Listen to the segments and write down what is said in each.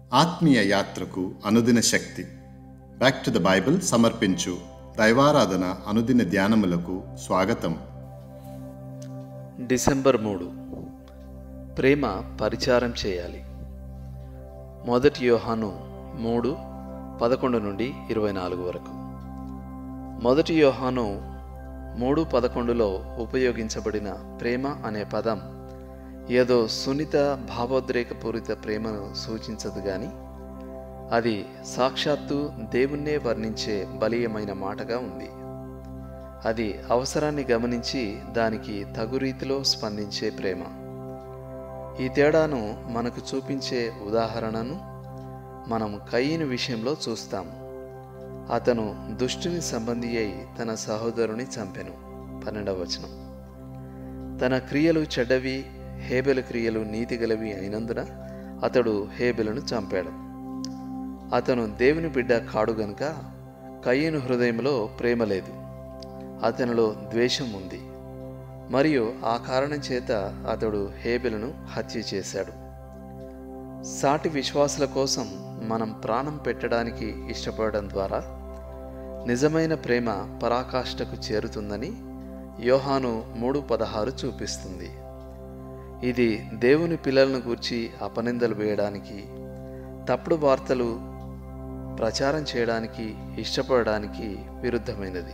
ఆత్మీయ యాత్రకు అనుదిన శక్తి బ్యాక్ టు ద బైబిల్ సమర్పించు దైవారాధన అనుదిన ధ్యానములకు స్వాగతం డిసెంబర్ మూడు ప్రేమ పరిచారం చేయాలి మొదటి యోహాను మూడు పదకొండు నుండి ఇరవై నాలుగు వరకు మొదటి యోహాను మూడు పదకొండులో ఉపయోగించబడిన ప్రేమ అనే పదం ఏదో సున్నిత భావోద్రేకపూరిత ప్రేమను సూచించదు గాని అది సాక్షాత్తు దేవుణ్ణే వర్ణించే బలీయమైన మాటగా ఉంది అది అవసరాన్ని గమనించి దానికి తగు రీతిలో స్పందించే ప్రేమ ఈ తేడాను మనకు చూపించే ఉదాహరణను మనం కయ్యని విషయంలో చూస్తాం అతను దుష్టుని సంబంధి అయి తన సహోదరుని చంపెను పన్నెండవ వచనం తన క్రియలు చెడ్డవి హేబెలు క్రియలు నీతిగలవి అయినందున అతడు హేబెలను చంపాడు అతను దేవుని బిడ్డ కాడు గనుక కయ్యను హృదయంలో ప్రేమ లేదు అతనిలో ద్వేషం ఉంది మరియు ఆ కారణం చేత అతడు హేబెలను హత్య చేశాడు సాటి విశ్వాసుల కోసం మనం ప్రాణం పెట్టడానికి ఇష్టపడడం ద్వారా నిజమైన ప్రేమ పరాకాష్ఠకు చేరుతుందని యోహాను మూడు పదహారు చూపిస్తుంది ఇది దేవుని పిల్లలను గూర్చి అపనిందలు వేయడానికి తప్పుడు వార్తలు ప్రచారం చేయడానికి ఇష్టపడడానికి విరుద్ధమైనది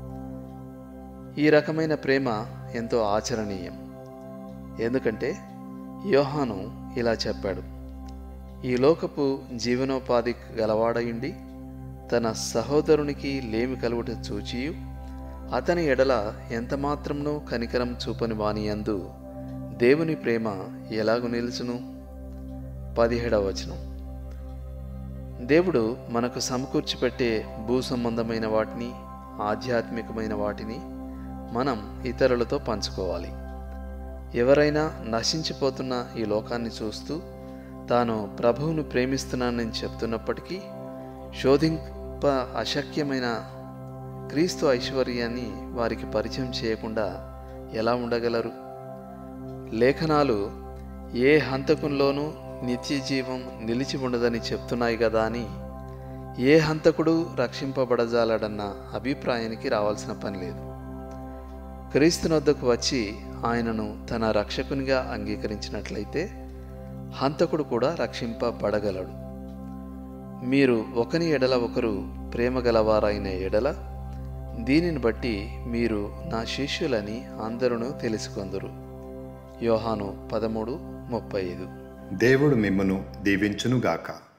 ఈ రకమైన ప్రేమ ఎంతో ఆచరణీయం ఎందుకంటే యోహాను ఇలా చెప్పాడు ఈ లోకపు జీవనోపాధి గలవాడయుండి తన సహోదరునికి లేమి కలుగుట చూచియు అతని ఎడల ఎంతమాత్రమునో కనికరం చూపని వాని యందు దేవుని ప్రేమ ఎలాగు నిలుచును పదిహేడవ వచనం దేవుడు మనకు సమకూర్చిపెట్టే భూ సంబంధమైన వాటిని ఆధ్యాత్మికమైన వాటిని మనం ఇతరులతో పంచుకోవాలి ఎవరైనా నశించిపోతున్న ఈ లోకాన్ని చూస్తూ తాను ప్రభువును ప్రేమిస్తున్నానని చెప్తున్నప్పటికీ శోధింప అశక్యమైన క్రీస్తు ఐశ్వర్యాన్ని వారికి పరిచయం చేయకుండా ఎలా ఉండగలరు లేఖనాలు ఏ హంతకుల్లోనూ నిత్య జీవం నిలిచి ఉండదని చెప్తున్నాయి కదా అని ఏ హంతకుడు రక్షింపబడజాలడన్న అభిప్రాయానికి రావాల్సిన పని లేదు క్రీస్తునొద్దకు వచ్చి ఆయనను తన రక్షకునిగా అంగీకరించినట్లయితే హంతకుడు కూడా రక్షింపబడగలడు మీరు ఒకని ఎడల ఒకరు ప్రేమ గలవారైన ఎడల దీనిని బట్టి మీరు నా శిష్యులని అందరూ తెలుసుకొందరు యోహాను పదమూడు ముప్పై ఐదు దేవుడు మిమ్మను దీవించునుగాక